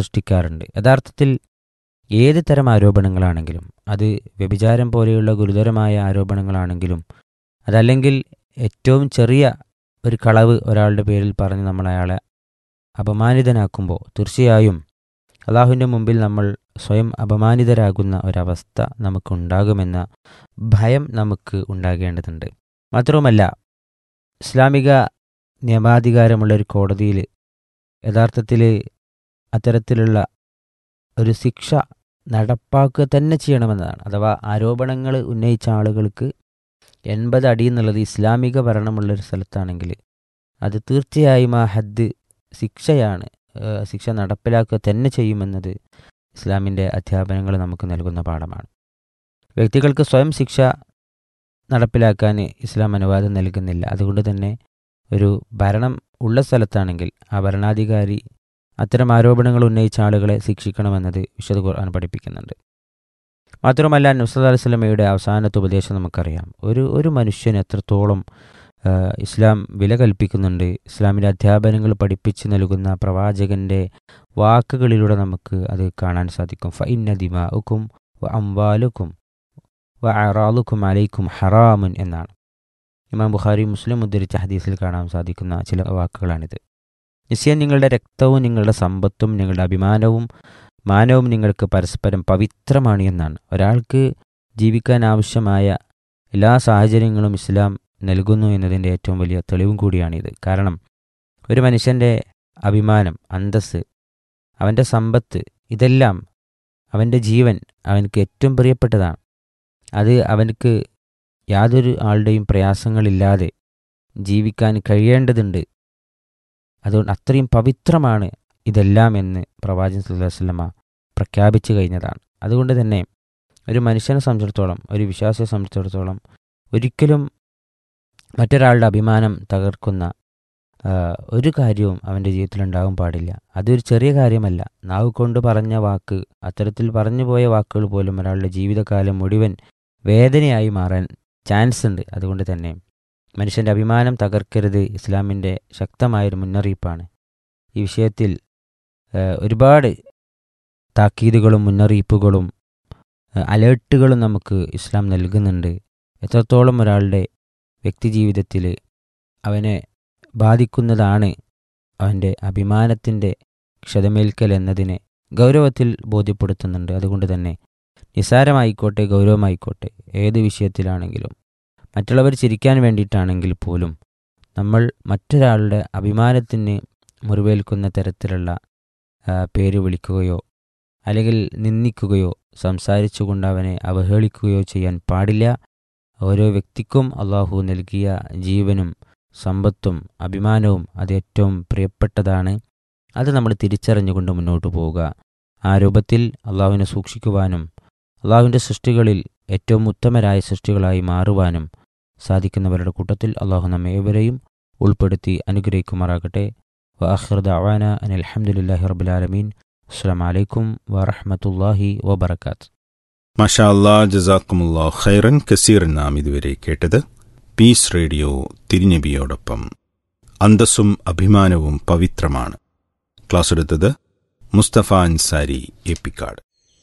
സൃഷ്ടിക്കാറുണ്ട് യഥാർത്ഥത്തിൽ ഏത് തരം ആരോപണങ്ങളാണെങ്കിലും അത് വ്യഭിചാരം പോലെയുള്ള ഗുരുതരമായ ആരോപണങ്ങളാണെങ്കിലും അതല്ലെങ്കിൽ ഏറ്റവും ചെറിയ ഒരു കളവ് ഒരാളുടെ പേരിൽ പറഞ്ഞ് നമ്മൾ അയാളെ അപമാനിതനാക്കുമ്പോൾ തീർച്ചയായും അള്ളാഹുവിൻ്റെ മുമ്പിൽ നമ്മൾ സ്വയം അപമാനിതരാകുന്ന ഒരവസ്ഥ നമുക്കുണ്ടാകുമെന്ന ഭയം നമുക്ക് ഉണ്ടാകേണ്ടതുണ്ട് മാത്രവുമല്ല ഇസ്ലാമിക നിയമാധികാരമുള്ള ഒരു കോടതിയിൽ യഥാർത്ഥത്തിൽ അത്തരത്തിലുള്ള ഒരു ശിക്ഷ നടപ്പാക്കുക തന്നെ ചെയ്യണമെന്നതാണ് അഥവാ ആരോപണങ്ങൾ ഉന്നയിച്ച ആളുകൾക്ക് എൺപത് അടി എന്നുള്ളത് ഇസ്ലാമിക ഭരണമുള്ളൊരു സ്ഥലത്താണെങ്കിൽ അത് തീർച്ചയായും ആ ഹദ് ശിക്ഷയാണ് ഏഹ് ശിക്ഷ നടപ്പിലാക്കുക തന്നെ ചെയ്യുമെന്നത് ഇസ്ലാമിൻ്റെ അധ്യാപനങ്ങൾ നമുക്ക് നൽകുന്ന പാഠമാണ് വ്യക്തികൾക്ക് സ്വയം ശിക്ഷ നടപ്പിലാക്കാൻ ഇസ്ലാം അനുവാദം നൽകുന്നില്ല അതുകൊണ്ട് തന്നെ ഒരു ഭരണം ഉള്ള സ്ഥലത്താണെങ്കിൽ ആ ഭരണാധികാരി അത്തരം ആരോപണങ്ങൾ ഉന്നയിച്ച ആളുകളെ ശിക്ഷിക്കണമെന്നത് വിശുദ്ധ ഖുർആൻ പഠിപ്പിക്കുന്നുണ്ട് മാത്രമല്ല നുസദ് അലുസ്ലമയുടെ അവസാനത്തെ ഉപദേശം നമുക്കറിയാം ഒരു ഒരു മനുഷ്യൻ എത്രത്തോളം ആ, ഇസ്ലാം വില കൽപ്പിക്കുന്നുണ്ട് ഇസ്ലാമിൻ്റെ അധ്യാപനങ്ങൾ പഠിപ്പിച്ച് നൽകുന്ന പ്രവാചകൻ്റെ വാക്കുകളിലൂടെ നമുക്ക് അത് കാണാൻ സാധിക്കും ഫൈന്ന ദിമാഉക്കും വ അംവാലുക്കും വ അറാലുക്കും അലൈക്കും ഹറാമുൻ എന്നാണ് ഇമാം ബുഖാരി മുസ്ലിം ഉദ്ധരിച്ച ഹദീസിൽ കാണാൻ സാധിക്കുന്ന ചില വാക്കുകളാണിത് നിശ്ചയം നിങ്ങളുടെ രക്തവും നിങ്ങളുടെ സമ്പത്തും നിങ്ങളുടെ അഭിമാനവും മാനവും നിങ്ങൾക്ക് പരസ്പരം പവിത്രമാണ് എന്നാണ് ഒരാൾക്ക് ജീവിക്കാൻ ആവശ്യമായ എല്ലാ സാഹചര്യങ്ങളും ഇസ്ലാം നൽകുന്നു എന്നതിൻ്റെ ഏറ്റവും വലിയ തെളിവും കൂടിയാണിത് കാരണം ഒരു മനുഷ്യൻ്റെ അഭിമാനം അന്തസ്സ് അവൻ്റെ സമ്പത്ത് ഇതെല്ലാം അവൻ്റെ ജീവൻ അവനക്ക് ഏറ്റവും പ്രിയപ്പെട്ടതാണ് അത് അവനക്ക് യാതൊരു ആളുടെയും പ്രയാസങ്ങളില്ലാതെ ജീവിക്കാൻ കഴിയേണ്ടതുണ്ട് അതുകൊണ്ട് അത്രയും പവിത്രമാണ് ഇതെല്ലാം എന്ന് പ്രവാചകൻ സല്ലല്ലാഹു അലൈഹി വസല്ലമ പ്രഖ്യാപിച്ചു കഴിഞ്ഞതാണ് അതുകൊണ്ട് തന്നെ ഒരു മനുഷ്യനെ സംബന്ധിച്ചിടത്തോളം ഒരു വിശ്വാസിയെ സംബന്ധിച്ചിടത്തോളം ഒരിക്കലും മറ്റൊരാളുടെ അഭിമാനം തകർക്കുന്ന ആ, ഒരു കാര്യവും അവൻ്റെ ജീവിതത്തിൽ ഉണ്ടാകാൻ പാടില്ല അതൊരു ചെറിയ കാര്യമല്ല നാവ് കൊണ്ട് പറഞ്ഞ വാക്ക് അത്തരത്തിൽ പറഞ്ഞു പോയ വാക്കുകൾ പോലും ഒരാളുടെ ജീവിതകാലം മുഴുവൻ വേദനയായി മാറാൻ ചാൻസ് ഉണ്ട് അതുകൊണ്ട് തന്നെ മനുഷ്യൻ്റെ അഭിമാനം തകർക്കരുത് ഇസ്ലാമിൻ്റെ ശക്തമായൊരു മുന്നറിയിപ്പാണ് ഈ വിഷയത്തിൽ ആ, ഒരുപാട് താക്കീതുകളും മുന്നറിയിപ്പുകളും ആ, അലേർട്ടുകളും നമുക്ക് ഇസ്ലാം നൽകുന്നുണ്ട് എത്രത്തോളം ഒരാളുടെ വ്യക്തിജീവിതത്തിൽ അവനെ ബാധിക്കുന്നതാണ് അവൻ്റെ അഭിമാനത്തിൻ്റെ ക്ഷതമേൽക്കൽ എന്നതിനെ ഗൗരവത്തിൽ ബോധ്യപ്പെടുത്തുന്നുണ്ട് അതുകൊണ്ട് തന്നെ നിസാരമായിക്കോട്ടെ ഗൗരവമായിക്കോട്ടെ ഏത് വിഷയത്തിലാണെങ്കിലും മറ്റുള്ളവർ ചിരിക്കാൻ വേണ്ടിയിട്ടാണെങ്കിൽ പോലും നമ്മൾ മറ്റൊരാളുടെ അഭിമാനത്തിന് മുറിവേൽക്കുന്ന തരത്തിലുള്ള ആ, പേര് വിളിക്കുകയോ അല്ലെങ്കിൽ നിന്ദിക്കുകയോ സംസാരിച്ചുകൊണ്ട് അവനെ അവഹേളിക്കുകയോ ചെയ്യാൻ പാടില്ല ഓരോ വ്യക്തിക്കും അള്ളാഹു നൽകിയ ജീവനും സമ്പത്തും അഭിമാനവും അത് ഏറ്റവും പ്രിയപ്പെട്ടതാണ് അത് നമ്മൾ തിരിച്ചറിഞ്ഞുകൊണ്ട് മുന്നോട്ട് പോവുക ആ രൂപത്തിൽ അള്ളാഹുവിനെ സൂക്ഷിക്കുവാനും അള്ളാഹുവിൻ്റെ സൃഷ്ടികളിൽ ഏറ്റവും ഉത്തമരായ സൃഷ്ടികളായി മാറുവാനും സാധിക്കുന്നവരുടെ കൂട്ടത്തിൽ അള്ളാഹു നമ്മെ ഏവരെയും ഉൾപ്പെടുത്തി അനുഗ്രഹിക്കുമാറാകട്ടെ വഅഖിർ ദഅവാന അനിൽ ഹംദുലില്ലാഹി റബ്ബിൽ ആലമീൻ അസ്സലാമു അലൈക്കും വറഹ്മത്തുള്ളാഹി വബറകാത്ത് മഷാ അല്ലാ ജസാക്കുമുല്ലാ ഖൈറൻ കസീർ നാം ഇതുവരെ കേട്ടത് പീസ് റേഡിയോ തിരുനബിയോടൊപ്പം അന്തസ്സും അഭിമാനവും പവിത്രമാണ് ക്ലാസ് എടുത്തത് മുസ്തഫ അൻസാരി എപ്പിക്കാട്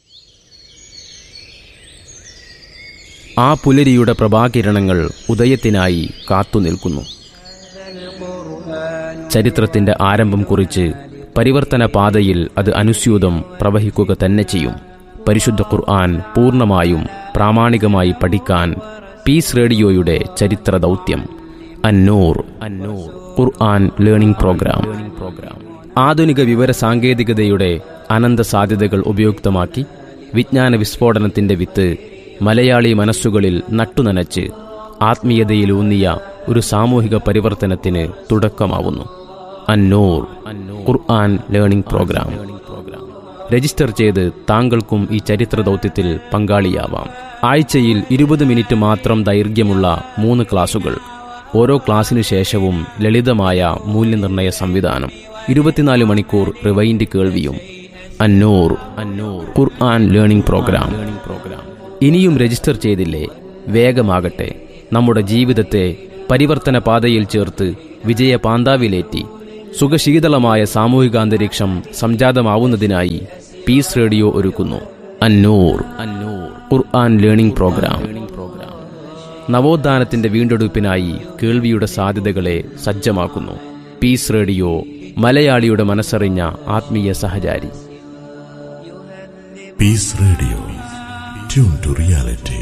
ആ പുലരിയുടെ പ്രഭാകിരണങ്ങൾ ഉദയത്തിനായി കാത്തുനിൽക്കുന്നു ചരിത്രത്തിന്റെ ആരംഭം കുറിച്ച് പരിവർത്തന പാതയിൽ അത് അനുസ്യൂതം പ്രവഹിക്കുക തന്നെ ചെയ്യും പരിശുദ്ധ ഖുർആൻ പൂർണ്ണമായും പ്രാമാണികമായി പഠിക്കാൻ പീസ് റേഡിയോയുടെ ചരിത്ര ദൗത്യം Annoor Annoor Quran learning program program ആധുനിക വിവര സാങ്കേതികതയുടെ അനന്ത സാധ്യതകൾ ഉപയുക്തമാക്കി വിജ്ഞാന വിസ്ഫോടനത്തിന്റെ വിത്ത് മലയാളി മനസ്സുകളിൽ നട്ടുനനച്ച് ആത്മീയതയിലൂന്നിയ ഒരു സാമൂഹിക പരിവർത്തനത്തിന് തുടക്കമാവുന്നു Annoor Quran learning program register ചെയ്ത് താങ്കൾക്കും ഈ ചരിത്ര ദൗത്യത്തിൽ പങ്കാളിയാവാം ആഴ്ചയിൽ ഇരുപത് മിനിറ്റ് മാത്രം ദൈർഘ്യമുള്ള മൂന്ന് ക്ലാസുകൾ ഓരോ ക്ലാസ്സിനു ശേഷവും ലളിതമായ മൂല്യനിർണ്ണയ സംവിധാനം ഇരുപത്തിനാല് മണിക്കൂർ റിവൈൻഡ് കേൾവിയും Annoor Annoor Quran learning program program ഇനിയും രജിസ്റ്റർ ചെയ്തില്ലേ വേഗമാകട്ടെ നമ്മുടെ ജീവിതത്തെ പരിവർത്തന പാതയിൽ ചേർത്ത് വിജയ പാന്താവിലേറ്റി സുഖശീതളമായ സാമൂഹികാന്തരീക്ഷം സംജാതമാവുന്നതിനായി പീസ് റേഡിയോ ഒരുക്കുന്നു അന്നൂർ അന്നൂർ ഖുർആൻ ലേണിംഗ് പ്രോഗ്രാം നവോത്ഥാനത്തിന്റെ വീണ്ടെടുപ്പിനായി കേൾവിയുടെ സാധ്യതകളെ സജ്ജമാക്കുന്നു പീസ് റേഡിയോ മലയാളിയുടെ മനസ്സറിഞ്ഞ ആത്മീയ സഹചാരി Peace Radio. Tune to reality.